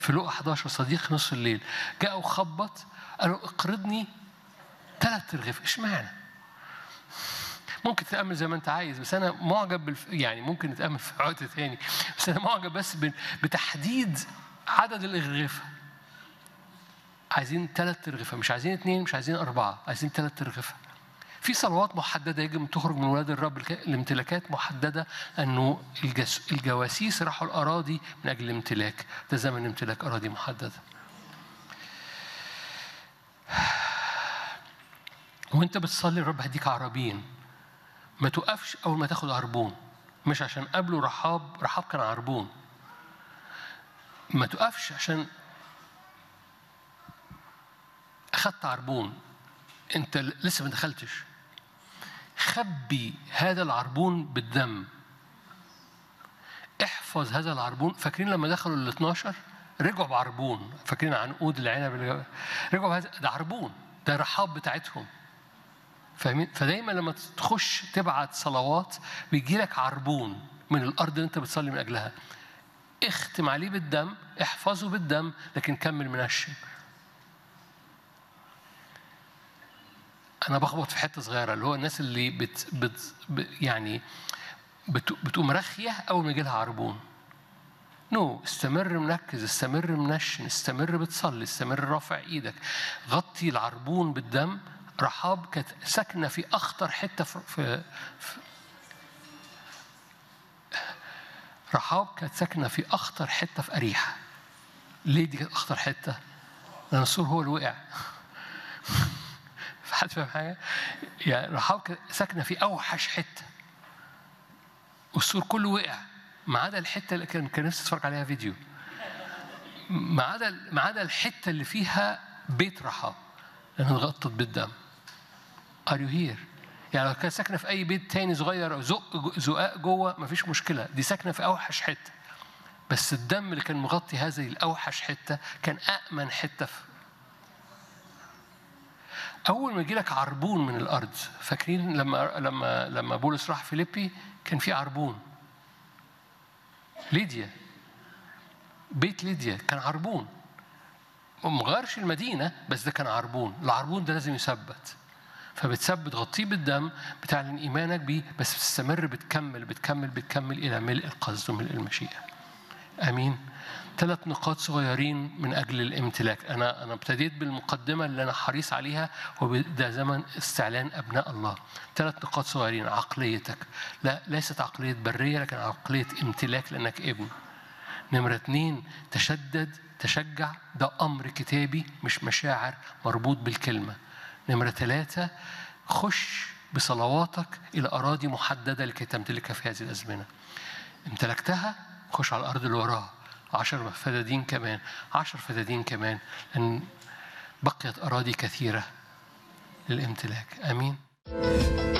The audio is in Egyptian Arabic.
في لقا 11 صديق نص الليل جاء وخبط قالوا اقرضني ثلاث ترغيف اشمعنى؟ ممكن تتأمل زي ما أنت عايز بس أنا معجب بالف... يعني ممكن نتأمل في وقت تاني بس أنا معجب بس ب... بتحديد عدد الأرغفة عايزين ثلاث ترغفة مش عايزين اثنين مش عايزين أربعة عايزين ثلاث ترغفة في صلوات محددة يجب أن تخرج من ولاد الرب الامتلاكات محددة أنه الجس... الجواسيس راحوا الأراضي من أجل الامتلاك ده زمن امتلاك أراضي محددة وانت بتصلي الرب هيديك عربين ما توقفش اول ما تاخد عربون مش عشان قبله رحاب رحاب كان عربون ما توقفش عشان اخدت عربون انت لسه ما دخلتش خبي هذا العربون بالدم احفظ هذا العربون فاكرين لما دخلوا ال 12 رجعوا بعربون فاكرين عنقود العنب رجعوا بهذا ده عربون ده رحاب بتاعتهم فاهمين؟ فدايما لما تخش تبعت صلوات بيجي لك عربون من الارض اللي انت بتصلي من اجلها. اختم عليه بالدم، احفظه بالدم، لكن كمل منشن. انا بخبط في حته صغيره اللي هو الناس اللي بت, بت يعني بت بتقوم رخيه اول ما يجي لها عربون. نو no. استمر مركز استمر منشن استمر بتصلي استمر رافع ايدك غطي العربون بالدم رحاب كانت ساكنه في اخطر حته في, في, في رحاب كانت ساكنه في اخطر حته في اريحه ليه دي كانت اخطر حته؟ لان السور هو اللي وقع حد فاهم حاجه؟ يعني رحاب كانت ساكنه في اوحش حته والسور كله وقع ما عدا الحته اللي كان كان نفسي اتفرج عليها فيديو ما عدا ما عدا الحته اللي فيها بيت رحاب لانها اتغطت بالدم ار يو هير يعني لو كانت ساكنه في اي بيت تاني صغير او زق زقاق جوه مفيش مشكله دي ساكنه في اوحش حته بس الدم اللي كان مغطي هذه الاوحش حته كان امن حته في اول ما يجي لك عربون من الارض فاكرين لما لما لما بولس راح فيليبي كان في عربون ليديا بيت ليديا كان عربون ما غيرش المدينه بس ده كان عربون العربون ده لازم يثبت فبتثبت غطيه بالدم بتعلن ايمانك بيه بس بتستمر بتكمل بتكمل بتكمل الى ملء القصد وملء المشيئه امين ثلاث نقاط صغيرين من اجل الامتلاك انا انا ابتديت بالمقدمه اللي انا حريص عليها وده زمن استعلان ابناء الله ثلاث نقاط صغيرين عقليتك لا ليست عقليه بريه لكن عقليه امتلاك لانك ابن نمره اثنين تشدد تشجع ده امر كتابي مش مشاعر مربوط بالكلمه نمرة ثلاثة خش بصلواتك إلى أراضي محددة لكي تمتلكها في هذه الأزمنة امتلكتها خش على الأرض اللي وراها عشر فدادين كمان عشر فدادين كمان لأن بقيت أراضي كثيرة للامتلاك آمين